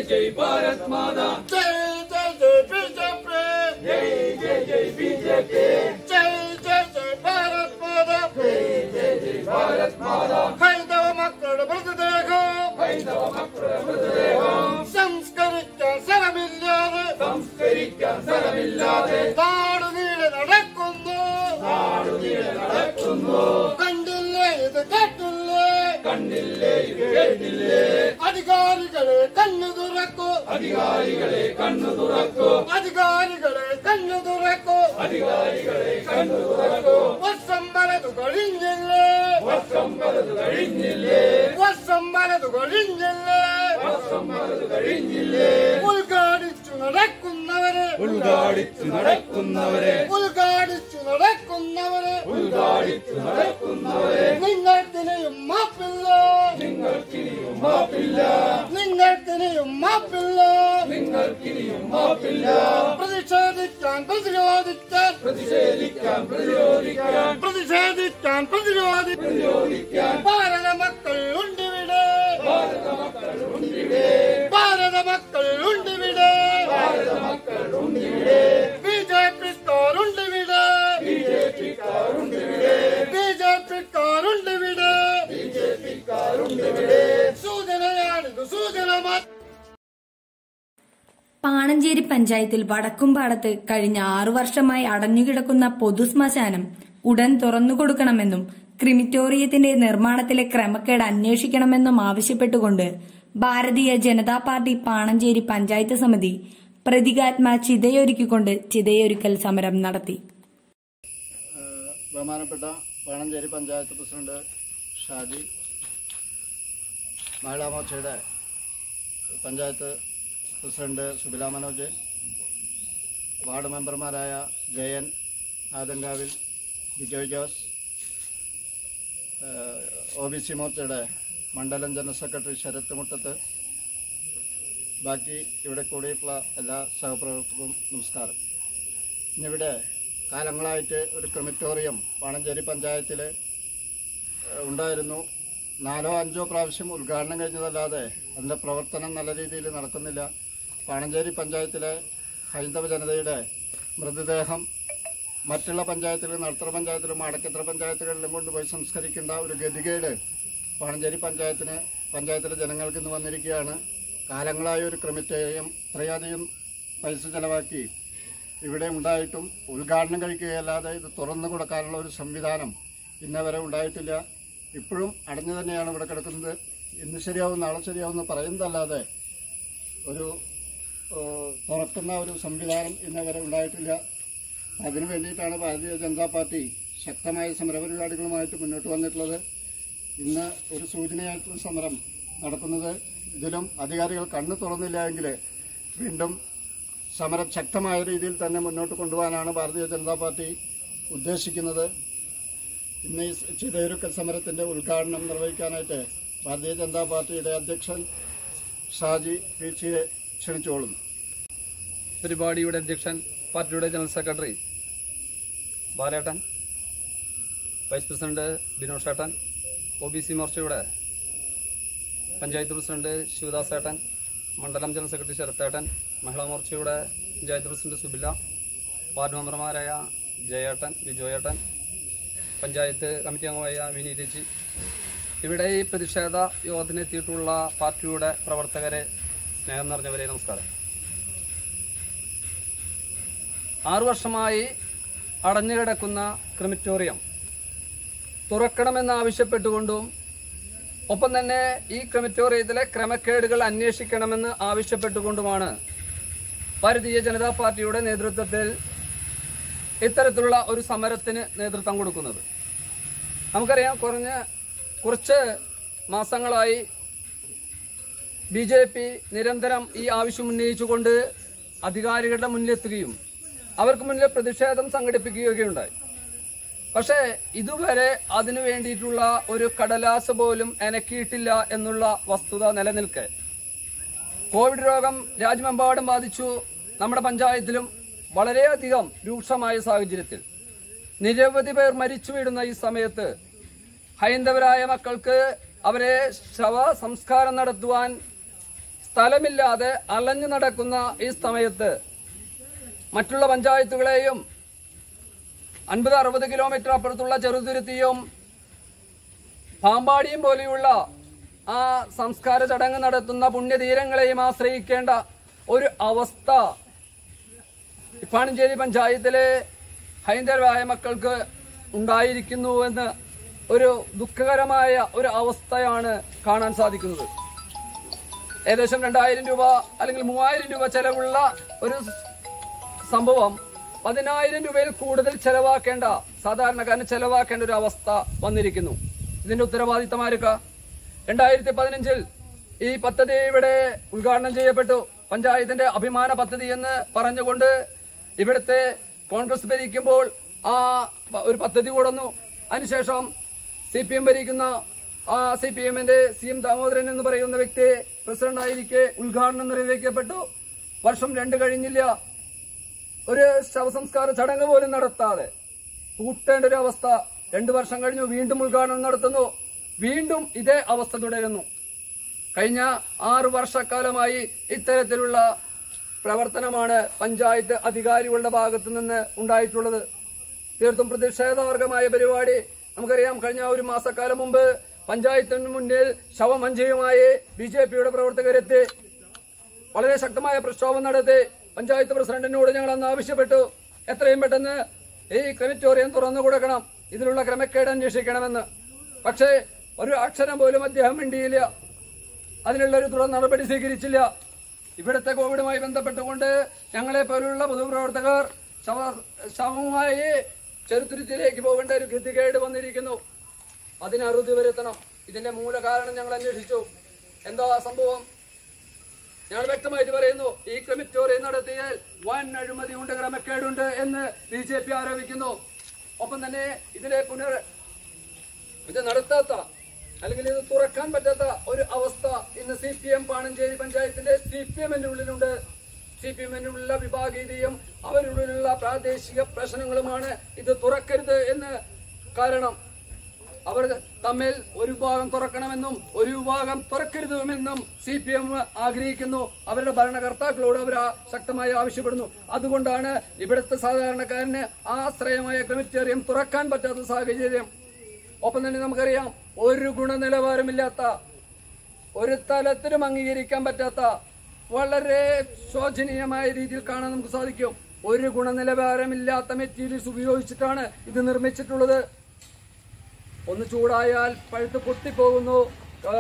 जय भारत माता जय जय जय बीजेपी जय जय जय बीजेपी जय जय जय भारत माता जय जय जय भारत माता ഹൈന്ദവ മക്കളുടെ മൃതദേഹം ഹൈന്ദവ മക്കളുടെ മൃതദേഹം സംസ്കരിക്കാൻ സ്ഥലമില്ലാതെ സംസ്കരിക്കാൻ സ്ഥലമില്ലാതെ നാടുനീളെ നടക്കുന്നു നാടുനീളെ നടക്കുന്നു കണ്ടില്ലേ ഇത് കേട്ടില്ലേ കണ്ടില്ലേ ഇത് കേട്ടില്ലേ അധികാരികളെ കണ്ണു തുറക്കൂ അധികാരികളെ കണ്ണു തുറക്കൂ അധികാരികളെ കണ്ണു തുറക്കൂ അധികാരികളെ കണ്ണു തുറക്കൂ വർഷം വലതു കഴിഞ്ഞില്ലേ വർഷം വലത് കഴിഞ്ഞില്ലേ വർഷം വലതു കഴിഞ്ഞില്ലേ വർഷം വലത് കഴിഞ്ഞില്ലേ ഉദ്ഘാടിച്ചു നടക്കുന്നവരെ ഉൾഗാടിച്ചു നടക്കുന്നവരെ ഉദ്ഘാടിച്ചു നടക്കുന്നവരെ ഉൾഗാടിച്ചു നടക്കുന്നവരെ നിങ്ങൾക്കിനിയും മാപ്പില്ല നിങ്ങൾക്കിനിയും മാപ്പില്ല നിങ്ങൾക്കിനിയും മാപ്പില്ല നിങ്ങൾക്കിനിയും മാപ്പില്ല പ്രതിഷേധിക്കാൻ പ്രതിരോധിക്കാൻ പ്രതിഷേധിക്കാൻ പ്രതിരോധിക്കാൻ പ്രതിഷേധിക്കാൻ പ്രതിരോധി പ്രതിരോധിക്കാൻ ഭാരത മക്കൾ ഉണ്ടിവിടെ ഭാരത മക്കൾ ഉണ്ടിവിടെ ഭാരത മക്കൾ ഉണ്ടിവിടെ ഭാരത മക്കൾ ഉണ്ടിവിടെ ബി ജെ പിക്കാരുണ്ടിവിടെ ബി ജെ പിക്കാരുണ്ടിവിടെ ബി ജെ പിക്കാരുണ്ടിവിടെ ബി ജെ പിക്കാരുണ്ടിവിടെ സൂചനയാണിത് സൂചന മാത്രം പാണഞ്ചേരി പഞ്ചായത്തിൽ വടക്കുംപാടത്ത് കഴിഞ്ഞ ആറു വർഷമായി അടഞ്ഞുകിടക്കുന്ന പൊതുശ്മശാനം ഉടൻ തുറന്നുകൊടുക്കണമെന്നും ക്രിമിറ്റോറിയത്തിന്റെ നിർമ്മാണത്തിലെ ക്രമക്കേട് അന്വേഷിക്കണമെന്നും ആവശ്യപ്പെട്ടുകൊണ്ട് ഭാരതീയ ജനതാ പാർട്ടി പാണഞ്ചേരി പഞ്ചായത്ത് സമിതി പ്രതികാത്മ ചിതയൊരുക്കിക്കൊണ്ട് ചിതയൊരുക്കൽ സമരം നടത്തി ബഹുമാനപ്പെട്ട പാണഞ്ചേരി പഞ്ചായത്ത് പ്രസിഡന്റ് ഷാജി മഹിളാ മോർച്ചയുടെ പഞ്ചായത്ത് പ്രസിഡന്റ് സുബില മനോജ് വാർഡ് മെമ്പർമാരായ ജയൻ ആദങ്കാവിൽ Bijoy Jose O B C മോർച്ചയുടെ മണ്ഡലം ജനറൽ സെക്രട്ടറി ശരത് മുട്ടത്ത് ബാക്കി ഇവിടെ കൂടിയിട്ടുള്ള എല്ലാ സഹപ്രവർത്തകർക്കും നമസ്കാരം ഇന്നിവിടെ കാലങ്ങളായിട്ട് ഒരു ക്രിമിറ്റോറിയം പാണഞ്ചേരി പഞ്ചായത്തിൽ ഉണ്ടായിരുന്നു നാലോ അഞ്ചോ പ്രാവശ്യം ഉദ്ഘാടനം കഴിഞ്ഞതല്ലാതെ അതിൻ്റെ പ്രവർത്തനം നല്ല രീതിയിൽ നടക്കുന്നില്ല പാണഞ്ചേരി പഞ്ചായത്തിലെ ഹൈന്ദവ ജനതയുടെ മൃതദേഹം മറ്റുള്ള പഞ്ചായത്തിലും നടുത്തറ പഞ്ചായത്തിലും അടക്കത്ര പഞ്ചായത്തുകളിലും കൊണ്ടുപോയി സംസ്കരിക്കേണ്ട ഒരു ഗതികേട് പാണഞ്ചേരി പഞ്ചായത്തിന് പഞ്ചായത്തിലെ ജനങ്ങൾക്ക് ഇന്ന് വന്നിരിക്കുകയാണ് കാലങ്ങളായ ഒരു ക്രിമിറ്റോറിയം ഇത്രയധികം പൈസ ചെലവാക്കി ഇവിടെ ഉണ്ടായിട്ടും ഉദ്ഘാടനം കഴിക്കുകയല്ലാതെ ഇത് തുറന്നു കൊടുക്കാനുള്ള ഒരു സംവിധാനം ഇന്നവരെ ഉണ്ടായിട്ടില്ല ഇപ്പോഴും അടഞ്ഞു തന്നെയാണ് ഇവിടെ കിടക്കുന്നത് ഇന്ന് ശരിയാവും നാളെ ശരിയാവും എന്ന് പറയുന്നതല്ലാതെ ഒരു ഏഹ്, തുറക്കുന്ന ഒരു സംവിധാനം ഇന്നവരെ ഉണ്ടായിട്ടില്ല അതിനു വേണ്ടിയിട്ടാണ് ഭാരതീയ ജനതാ പാർട്ടി ശക്തമായ സമരപരിപാടികളുമായിട്ട് മുന്നോട്ട് വന്നിട്ടുള്ളത് ഇന്ന് ഒരു സൂചനയായിട്ടുള്ള സമരം നടത്തുന്നത് ഇതിലും അധികാരികൾ കണ്ണു തുറന്നില്ല എങ്കിൽ വീണ്ടും സമരം ശക്തമായ രീതിയിൽ തന്നെ മുന്നോട്ട് കൊണ്ടുപോകാനാണ് ഭാരതീയ ജനതാ പാർട്ടി ഉദ്ദേശിക്കുന്നത് ഇന്ന് ഈ ചിതയൊരുക്കൽ സമരത്തിന്റെ ഉദ്ഘാടനം നിർവഹിക്കാനായിട്ട് ഭാരതീയ ജനതാ പാർട്ടിയുടെ അധ്യക്ഷൻ ഷാജി പീച്ചിയെ ക്ഷണിച്ചോളുന്നു പരിപാടിയുടെ അധ്യക്ഷൻ പാർട്ടിയുടെ ജനറൽ സെക്രട്ടറി ബാലേട്ടൻ വൈസ് പ്രസിഡന്റ് ബിനോഷ് ഏട്ടൻ ഒ ബി സി മോർച്ചയുടെ പഞ്ചായത്ത് പ്രസിഡന്റ് ശിവദാസ് ഏട്ടൻ മണ്ഡലം ജനറൽ സെക്രട്ടറി ശരത്തേട്ടൻ മഹിളാ മോർച്ചയുടെ പഞ്ചായത്ത് പ്രസിഡന്റ് സുബില വാർഡ് മെമ്പർമാരായ ജയേട്ടൻ ബിജോയേട്ടൻ പഞ്ചായത്ത് കമ്മിറ്റി അംഗമായ വിനി ചേച്ചി ഇവിടെ ഈ പ്രതിഷേധ യോഗത്തിനെത്തിയിട്ടുള്ള പാർട്ടിയുടെ പ്രവർത്തകരെ സ്നേഹം നിറഞ്ഞവരെ നമസ്കാരം ആറു വർഷമായി അടഞ്ഞുകിടക്കുന്ന ക്രിമിറ്റോറിയം തുറക്കണമെന്നാവശ്യപ്പെട്ടുകൊണ്ടും ഒപ്പം തന്നെ ഈ ക്രിമിറ്റോറിയത്തിലെ ക്രമക്കേടുകൾ അന്വേഷിക്കണമെന്ന് ആവശ്യപ്പെട്ടുകൊണ്ടുമാണ് ഭാരതീയ ജനതാ പാർട്ടിയുടെ നേതൃത്വത്തിൽ ഇത്തരത്തിലുള്ള ഒരു സമരത്തിന് നേതൃത്വം കൊടുക്കുന്നത് നമുക്കറിയാം കുറഞ്ഞ കുറച്ച് മാസങ്ങളായി ബി ജെ പി നിരന്തരം ഈ ആവശ്യം ഉന്നയിച്ചുകൊണ്ട് അധികാരികളുടെ മുന്നിലെത്തുകയും അവർക്ക് മുന്നിൽ പ്രതിഷേധം സംഘടിപ്പിക്കുകയുണ്ടായി പക്ഷേ ഇതുവരെ അതിനു വേണ്ടിയിട്ടുള്ള ഒരു കടലാസ് പോലും എനക്കിയിട്ടില്ല എന്നുള്ള വസ്തുത നിലനിൽക്കെ കോവിഡ് രോഗം രാജ്യമെമ്പാടും ബാധിച്ചു നമ്മുടെ പഞ്ചായത്തിലും വളരെയധികം രൂക്ഷമായ സാഹചര്യത്തിൽ നിരവധി പേർ മരിച്ചു വീഴുന്ന ഈ സമയത്ത് ഹൈന്ദവരായ മക്കൾക്ക് അവരെ ശവ സംസ്കാരം നടത്തുവാൻ സ്ഥലമില്ലാതെ അലഞ്ഞു നടക്കുന്ന ഈ സമയത്ത് മറ്റുള്ള പഞ്ചായത്തുകളെയും അൻപത് അറുപത് കിലോമീറ്റർ അപ്പുറത്തുള്ള ചെറുതുരുത്തിയും പാമ്പാടിയും പോലെയുള്ള ആ സംസ്കാര ചടങ്ങ് നടത്തുന്ന പുണ്യതീരങ്ങളെയും ആശ്രയിക്കേണ്ട ഒരു അവസ്ഥ ഇപ്പാണഞ്ചേരി പഞ്ചായത്തിലെ ഹൈന്ദവരായ മക്കൾക്ക് ഉണ്ടായിരിക്കുന്നു എന്ന് ഒരു ദുഃഖകരമായ ഒരു അവസ്ഥയാണ് കാണാൻ സാധിക്കുന്നത് ഏകദേശം രണ്ടായിരം രൂപ അല്ലെങ്കിൽ മൂവായിരം രൂപ ചെലവുള്ള ഒരു സംഭവം പതിനായിരം രൂപയിൽ കൂടുതൽ ചെലവാക്കേണ്ട സാധാരണക്കാരന് ചെലവാക്കേണ്ട ഒരു അവസ്ഥ വന്നിരിക്കുന്നു ഇതിന്റെ ഉത്തരവാദിത്തം ആർക്കാ രണ്ടായിരത്തി പതിനഞ്ചിൽ ഈ പദ്ധതി ഇവിടെ ഉദ്ഘാടനം ചെയ്യപ്പെട്ടു പഞ്ചായത്തിന്റെ അഭിമാന പദ്ധതി എന്ന് പറഞ്ഞുകൊണ്ട് ഇവിടുത്തെ കോൺഗ്രസ് ഭരിക്കുമ്പോൾ ആ പ- ഒരു പദ്ധതി കൊടുന്നു അതിനുശേഷം സി പി എം ഭരിക്കുന്ന ആ സി പി എമ്മിന്റെ സി എം ദാമോദരൻ എന്ന് പറയുന്ന വ്യക്തി പ്രസിഡന്റായിരിക്കെ ഉദ്ഘാടനം നിർവഹിക്കപ്പെട്ടു വർഷം രണ്ട് കഴിഞ്ഞില്ല ഒരു ശവസംസ്കാര ചടങ്ങ് പോലും നടത്താതെ കൂട്ടേണ്ട ഒരു അവസ്ഥ രണ്ടു വർഷം കഴിഞ്ഞു വീണ്ടും ഉദ്ഘാടനം നടത്തുന്നു വീണ്ടും ഇതേ അവസ്ഥ തുടരുന്നു കഴിഞ്ഞ ആറു വർഷക്കാലമായി ഇത്തരത്തിലുള്ള പ്രവർത്തനമാണ് പഞ്ചായത്ത് അധികാരികളുടെ ഭാഗത്തു നിന്ന് ഉണ്ടായിട്ടുള്ളത് തീർത്തും പ്രതിഷേധാർഹമായ പരിപാടി നമുക്കറിയാം കഴിഞ്ഞ ഒരു മാസക്കാലം മുമ്പ് പഞ്ചായത്തിന് മുന്നിൽ ശവമഞ്ചയുമായി ബി ജെ പിയുടെ പ്രവർത്തകരെത്തി വളരെ ശക്തമായ പ്രക്ഷോഭം നടത്തി പഞ്ചായത്ത് പ്രസിഡന്റിനോട് ഞങ്ങൾ അന്ന് ആവശ്യപ്പെട്ടു എത്രയും പെട്ടെന്ന് ഈ ക്രമിറ്റോറിയം തുറന്നു കൊടുക്കണം ഇതിലുള്ള ക്രമക്കേട് അന്വേഷിക്കണമെന്ന് പക്ഷേ ഒരു അക്ഷരം പോലും അദ്ദേഹം മിണ്ടിയില്ല അതിനുള്ള ഒരു തുടർ നടപടി സ്വീകരിച്ചില്ല ഇവിടുത്തെ കോവിഡുമായി ബന്ധപ്പെട്ടുകൊണ്ട് ഞങ്ങളെ പോലുള്ള പൊതുപ്രവർത്തകർ ശവ ശവമായി ചെറുത്തുരുത്തിലേക്ക് പോകേണ്ട ഒരു ഗതികേട് വന്നിരിക്കുന്നു അതിന് അറുതി വരുത്തണം ഇതിന്റെ മൂല കാരണം ഞങ്ങൾ അന്വേഷിച്ചു എന്താ സംഭവം ഞങ്ങൾ വ്യക്തമായിട്ട് പറയുന്നു ഈ ക്രമിറ്റോറിയം നടത്തിയാൽ വൻ അഴിമതിയുണ്ട് ക്രമക്കേടുണ്ട് എന്ന് ബി ജെ പി ആരോപിക്കുന്നു ഒപ്പം തന്നെ ഇതിലെ പുനർ ഇത് നടത്താത്ത അല്ലെങ്കിൽ ഇത് തുറക്കാൻ പറ്റാത്ത ഒരു അവസ്ഥ ഇന്ന് സി പി എം പാണഞ്ചേരി പഞ്ചായത്തിന്റെ സി പി എമ്മിന്റെ ഉള്ളിലുണ്ട് സി പി എമ്മിന്റെ ഉള്ളിലുള്ള വിഭാഗീയതയും അവരുള്ളിലുള്ള പ്രാദേശിക പ്രശ്നങ്ങളുമാണ് ഇത് തുറക്കരുത് എന്ന് കാരണം അവർ തമ്മിൽ ഒരു വിഭാഗം തുറക്കണമെന്നും ഒരു വിഭാഗം തുറക്കരുതുമെന്നും സി പി എം ആഗ്രഹിക്കുന്നു അവരുടെ ഭരണകർത്താക്കളോട് അവർ ആ- ശക്തമായി ആവശ്യപ്പെടുന്നു അതുകൊണ്ടാണ് ഇവിടുത്തെ സാധാരണക്കാരന് ആശ്രയമായ ക്രിമിറ്റേറിയം തുറക്കാൻ പറ്റാത്ത സാഹചര്യം ഒപ്പം തന്നെ നമുക്കറിയാം ഒരു ഗുണനിലവാരമില്ലാത്ത ഒരു തലത്തിലും അംഗീകരിക്കാൻ പറ്റാത്ത വളരെ ശോചനീയമായ രീതിയിൽ കാണാൻ നമുക്ക് സാധിക്കും ഒരു ഗുണനിലവാരമില്ലാത്ത മെറ്റീരിയൽസ് ഉപയോഗിച്ചിട്ടാണ് ഇത് നിർമ്മിച്ചിട്ടുള്ളത് ഒന്ന് ചൂടായാൽ പഴുത്ത് പൊട്ടിപ്പോകുന്നു ആ,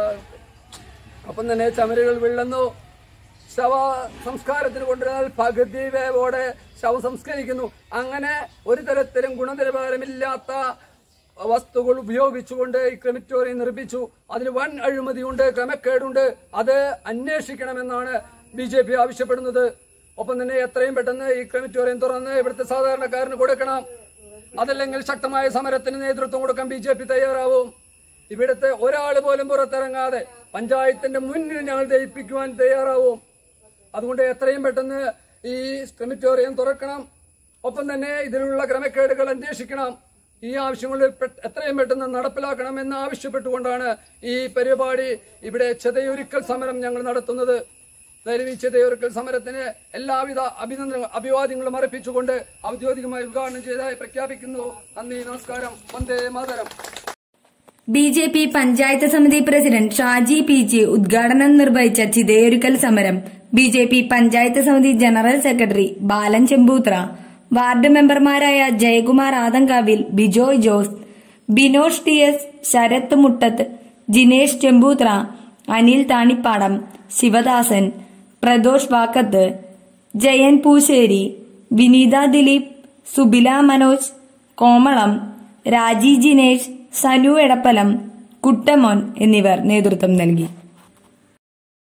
ഒപ്പം തന്നെ ചമരുകൾ വിള്ളുന്നു ശവ സംസ്കാരത്തിന് കൊണ്ടുവന്നാൽ പകുതി വേവോടെ ശവ സംസ്കരിക്കുന്നു അങ്ങനെ ഒരു തരത്തിലും ഗുണനിലവാരമില്ലാത്ത വസ്തുക്കൾ ഉപയോഗിച്ചുകൊണ്ട് ഈ ക്രമിറ്റോറിയം നിർമ്മിച്ചു അതിന് വൻ അഴിമതിയുണ്ട് ക്രമക്കേടുണ്ട് അത് അന്വേഷിക്കണമെന്നാണ് ബി ജെ പി ആവശ്യപ്പെടുന്നത് ഒപ്പം തന്നെ എത്രയും പെട്ടെന്ന് ഈ ക്രമിറ്റോറിയം തുറന്ന് ഇവിടുത്തെ സാധാരണക്കാരന് കൊടുക്കണം അതല്ലെങ്കിൽ ശക്തമായ സമരത്തിന് നേതൃത്വം കൊടുക്കാൻ ബി ജെ പി തയ്യാറാവും ഇവിടുത്തെ ഒരാൾ പോലും പുറത്തിറങ്ങാതെ പഞ്ചായത്തിന്റെ മുന്നിൽ ഞങ്ങൾ ജയിപ്പിക്കുവാൻ തയ്യാറാവും അതുകൊണ്ട് എത്രയും പെട്ടെന്ന് ഈ ക്രമിറ്റോറിയം തുറക്കണം ഒപ്പം തന്നെ ഇതിലുള്ള ക്രമക്കേടുകൾ അന്വേഷിക്കണം ഈ ആവശ്യങ്ങൾ പെ- എത്രയും പെട്ടെന്ന് നടപ്പിലാക്കണം എന്ന് ആവശ്യപ്പെട്ടുകൊണ്ടാണ് ഈ പരിപാടി ഇവിടെ ചെതയൊരുക്കൽ സമരം ഞങ്ങൾ നടത്തുന്നത് ദയവ് ഈ ചെതയൊരുക്കൽ സമരത്തിന് എല്ലാവിധ അഭിനന്ദന അഭിവാദ്യങ്ങളും അർപ്പിച്ചുകൊണ്ട് ഔദ്യോഗികമായി ഉദ്ഘാടനം ചെയ്തതായി പ്രഖ്യാപിക്കുന്നു നന്ദി നമസ്കാരം വന്ദേ മാതരം ബി ജെ പി പഞ്ചായത്ത് സമിതി പ്രസിഡന്റ് ഷാജി പി ജെ ഉദ്ഘാടനം നിർവഹിച്ച ചിതയൊരുക്കൽ സമരം ബി ജെ പി പഞ്ചായത്ത് സമിതി general secretary Balan Chemboothra ward മെമ്പർമാരായ ജയകുമാർ ആദങ്കാവിൽ ബിജോയ് ജോസ് ബിനോഷ് ടി എസ് ശരത് മുട്ടത്ത് ജിനേഷ് ചെമ്പൂത്ര അനിൽ താണിപ്പാടം ശിവദാസൻ പ്രദോഷ് വാക്കത്ത് ജയൻ പൂശ്ശേരി വിനീത ദിലീപ് സുബില മനോജ് കോമളം രാജി ജിനേഷ് സനു എടപ്പലം കുട്ടമോൻ എന്നിവർ നേതൃത്വം നൽകി